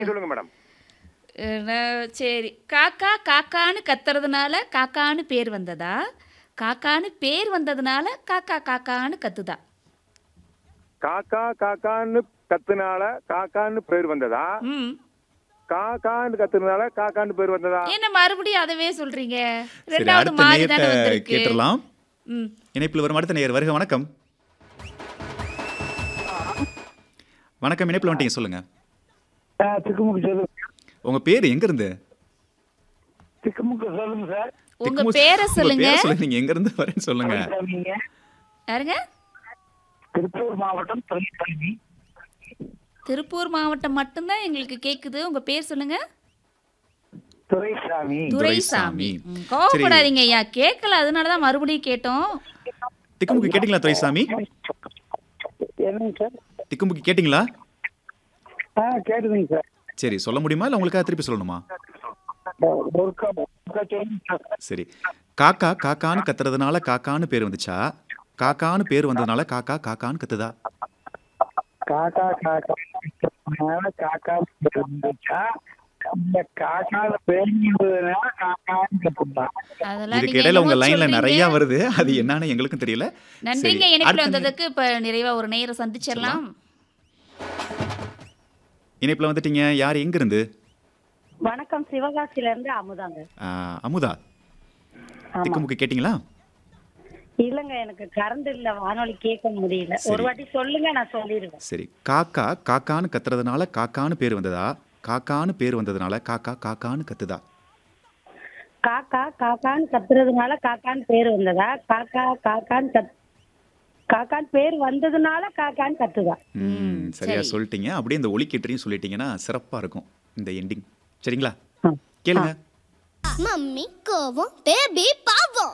சொல்லுங்க மேடம் அஹ் நான் சரி காக்கா காக்கான்னு கத்துறதுனால காக்கான்னு பேர் வந்ததா காக்கான்னு பேர் வந்ததுனால காக்கா காக்கான்னு கத்துதா காக்கா காக்கான்னு கத்துனால காக்கான்னு பேர் வந்ததா ம் காக்கான்னு கத்துனால காக்கான்னு பேர் வந்ததா என்ன மறுபடியும் அதவே சொல்றீங்க சரி ரெண்டாவது அடுத்த மாறி தானே நேயத்தை வந்திருக்கு கேட்டுடலாம் ம் இணைப்பில் வரும் அடுத்த நேயர் வருக வணக்கம் வணக்கம் இணைப்பில் வந்துட்டீங்க சொல்லுங்க திக்குமுக்கு சொல்லுங்க உங்க பேர் எங்க இருந்து திக்குமுக்கு சொல்லுங்க சார் உங்க திக்குமு- பேரை உங்க சொல்லுங்க பேரை சொல்லுங்க நீங்க எங்க இருந்து வரேன்னு சொல்லுங்க நீங்க யாருங்க திருப்பூர் மாவட்டம் தொழிற்கல்வி திருப்பூர் மாவட்டம் மட்டும்தான் எங்களுக்கு கேக்குது உங்க பேர் சொல்லுங்க துரைசாமி துரைசாமி துரைசாமி. ம், கோவப்படாதீங்க ஐயா கேட்கல அதனால தான் மறுபடியும் கேட்டோம் திக்குமுக்கு கேட்டிங்களா துரைசாமி என்னங்க சார் திக்குமுக்கு கேட்டிங்களா ஆ கேட்டுதுங்க சார் சரி சொல்ல முடியுமா இல்லை உங்களுக்காக திருப்பி சொல்லணுமா ஒருக்கா ஒருக்கா சொல்லுங்க சார் சரி காக்கா காக்கான்னு கத்துறதுனால காக்கான்னு பேர் வந்துச்சா காக்கான்னு பேர் வந்ததுனால காக்கா காக்கான்னு கத்துதா காக்கா காக்கா அதனால காக்கா பேர் வந்துச்சா இந்த காக்கால பேருங்கிறதுனால காக்கான்னு கத்துட்டான் அதெல்லாம் இதுக்கு நீங்க இடையில உங்க என்னமோ லைன்ல சொல்றீங்க. நிறைய வருது அது என்னன்னு எங்களுக்கும் தெரியல நன்றிங்க சரி, இணைப்பில் அடுத்த வந்ததுக்கு இப்ப நிறைவா ஒரு நேரம் சந்திச்சிடலாம் இணைப்புல வந்துட்டீங்க யார் எங்க இருந்து வணக்கம் சிவகாசில இருந்து அமுதாங்க ஆ, அமுதா ஆமா திக்குமுக்கு கேட்டிங்களா இல்லங்க எனக்கு கரண்ட் இல்ல வானொலி கேட்க முடியல சரி. ஒரு வாட்டி சொல்லுங்க நான் சொல்லிடுவேன் சரி காக்கா காக்கான்னு கத்துறதுனால காக்கான்னு பேர் வந்ததா காக்கான்னு பேர் வந்ததுனால காக்கா காக்கான்னு கத்துதா காக்கா காக்கான்னு கத்துறதுனால காக்கான்னு பேர் வந்ததா காக்கா காக்கான்னு கத் காக்கான்னு பேர் வந்ததுனால காக்கான்னு கத்துதா ம் சரியா சரி. சொல்லிட்டீங்க அப்படியே இந்த ஒலிக்கீற்றையும் சொல்லிட்டீங்கன்னா சிறப்பா இருக்கும் இந்த எண்டிங் சரிங்களா ஆ. கேளுங்க மம்மி கோவம் பேபி பாவம்